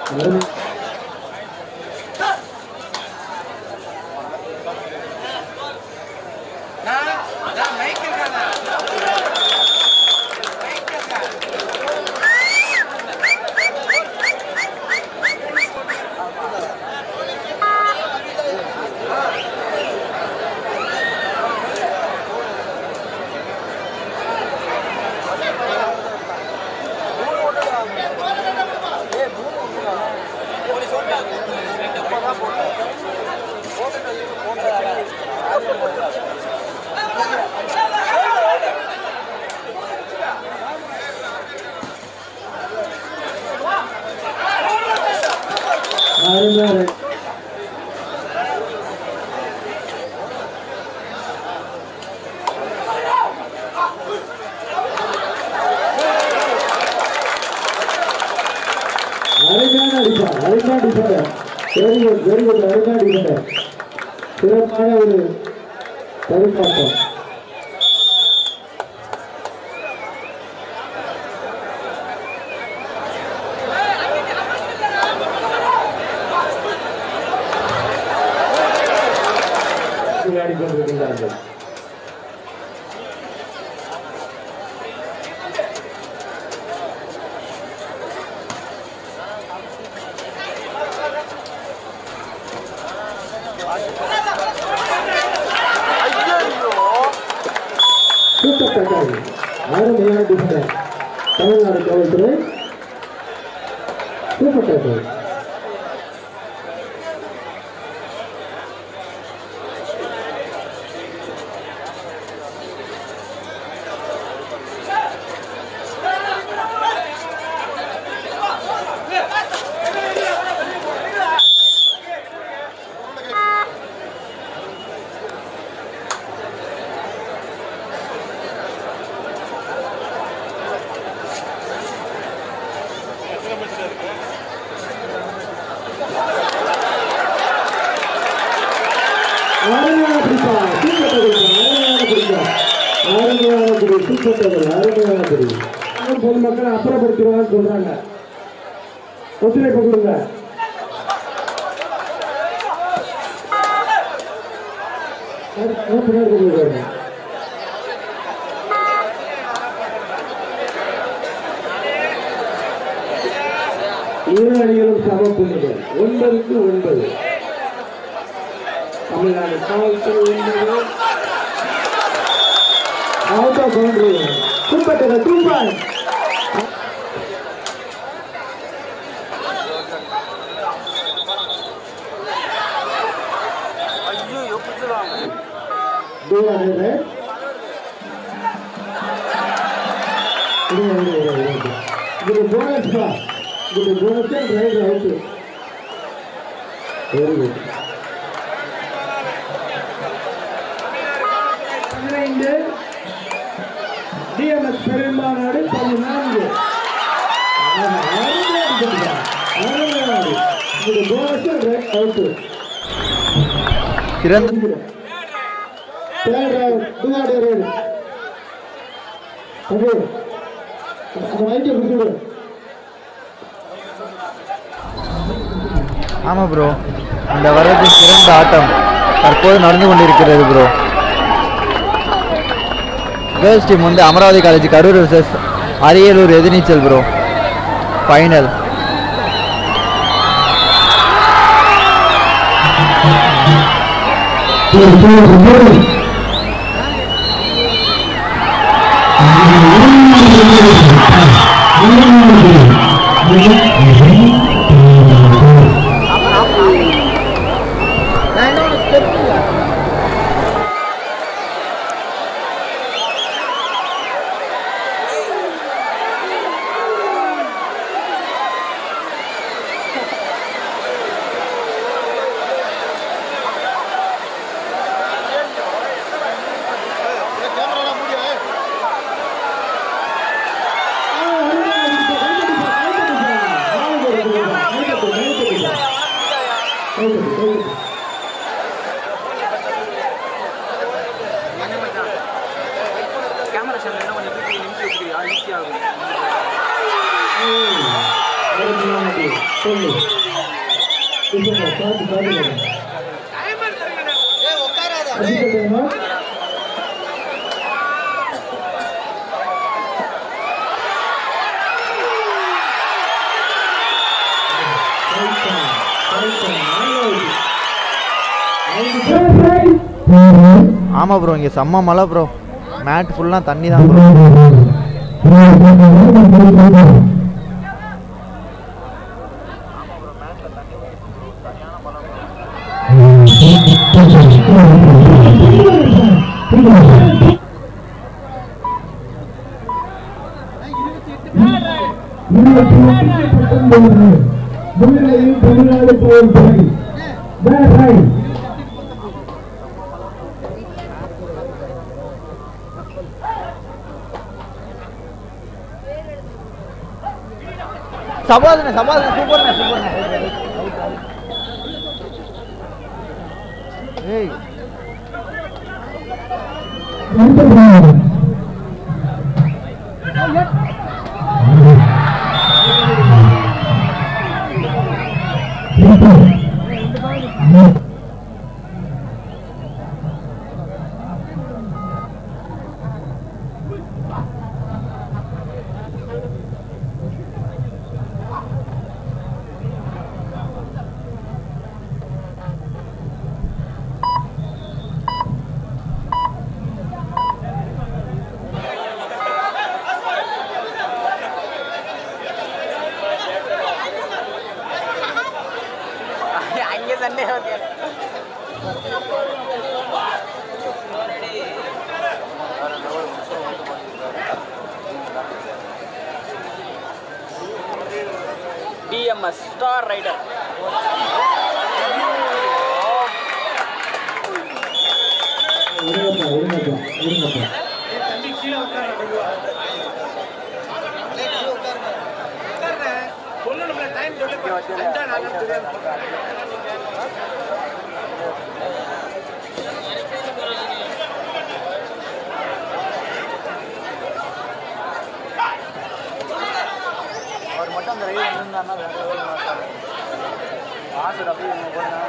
அருமை. அருமையா இருக்கு. அருமையான அடிப்பா அருமையான அடிப்பார் வெரி குட் வெரி குட் அருமையான அடிப்பார் சிறப்பான ஒரு பரிமாற்றம் விளையாடி கொண்டிருக்கின்றார்கள் சூப்பர் தக்காளி அருமையான டிஃபெண்டர் தமிழ்நாடு காவல்துறை சூப்பர் தக்காளி அருமையான பிடிப்பா சூப்பர் தகவல் அருமையான பிடிப்பா அருமையான பிடி சூப்பர் தகவல் அருமையான பிடி இன்னும் பொதுமக்களை அப்புறப்படுத்திடுவாங்கன்னு சொல்றாங்க ஒத்துழைப்பு கொடுங்க அது- அது பின்னாடி கொண்டு வருவாங்க. இரு அணிகளும் சம புள்ளிகள் ஒன்பதுக்கு ஒன்பது தமிழ்நாடு காவல்துறை ஒன்பது out of boundary super two point தூரம் இது இது போனஸ் பா இது bonus right out very good பதினைந்து டிஎம்எஸ் பெரும்பாலாடு பதினான்கு இது போனஸ் ரைட் அவுட் சிறந்த தேர்ட் ரவுண்ட் டூஆர் ரைடு அது அந்த மைக்கை கொடுத்துடு ஆமாம் ப்ரோ இந்த வருடத்தின் சிறந்த ஆட்டம் தற்போது நடந்து கொண்டிருக்கிறது ப்ரோ கேர்ள்ஸ் டீம் வந்து அமராவதி காலேஜ் கரூர் vs அரியலூர் எதிர்நீச்சல் ப்ரோ ஃபைனல் கேமரா சேனல் கொஞ்சம் தூக்கி நிமிஷம் வச்சுக்கிறியா ஈஸியாக இருக்கும் Thank you. சொல்லு சொல்லுங்க பார்த்து பார்த்து அடிக்கட்டுமா ஆமாம் ப்ரோ இங்கே செம்ம மழை ப்ரோ மேட் ஃபுல்லாக தண்ணி தான் ப்ரோ முன்னிலையில் தமிழ்நாடு போல் துறை Bad right. சபாதனை சபாதனை சூப்பர்ண்ணே சூப்பர்ண்ணே ஏய் ಹಂಗೆ ತಂದೆ ಹೋಗ್ತೀಯ D M S star raider இருங்கப்பா இருங்கப்பா இருங்கப்பா அவர் மட்டும் அந்த ரைடு இருந்தாருன்னா வேற எதுவும் மாட்டாரு. வாசல் அப்படியே இவங்க போனா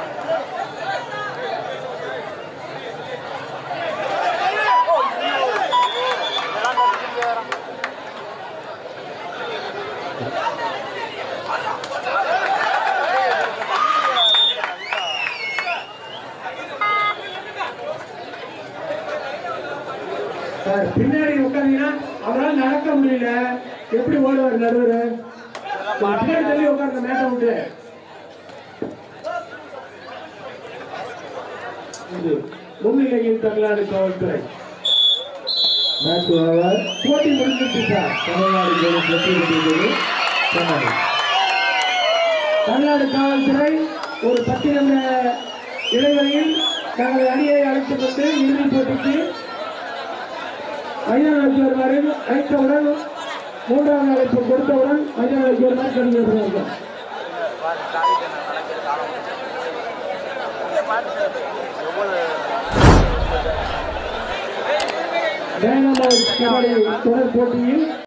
சார் பின்னாடி உட்காந்தீங்கன்னா அவரால் நடக்க முடியல எப்படி ஓடுவார் நடுவர் பின்னாடி தள்ளி உட்கார்ந்த மேட்டை விட்டு இது முன்னிலையில் தமிழ்நாடு காவல்துறை மேட்ச் ஓவர் போட்டி முடிஞ்சிட்டு சார் தமிழ்நாடு போலீஸ் வெற்றி பெற்றிருக்கிறது சொன்னாரு தமிழ்நாடு காவல்துறை ஒரு பத்து நிமிட இடைவெளியில் தங்களது அணியை அழைத்துக் கொண்டு இறுதிப் போட்டிக்கு மைதானத்துக்கு வருவார்கள் அழைத்தவுடன் மூன்றாவது அழைப்பு கொடுத்தவுடன் மைதானத்துக்கு வருமாறு கடிதம் எவ்வளவு கபடி தொடர் போட்டியில்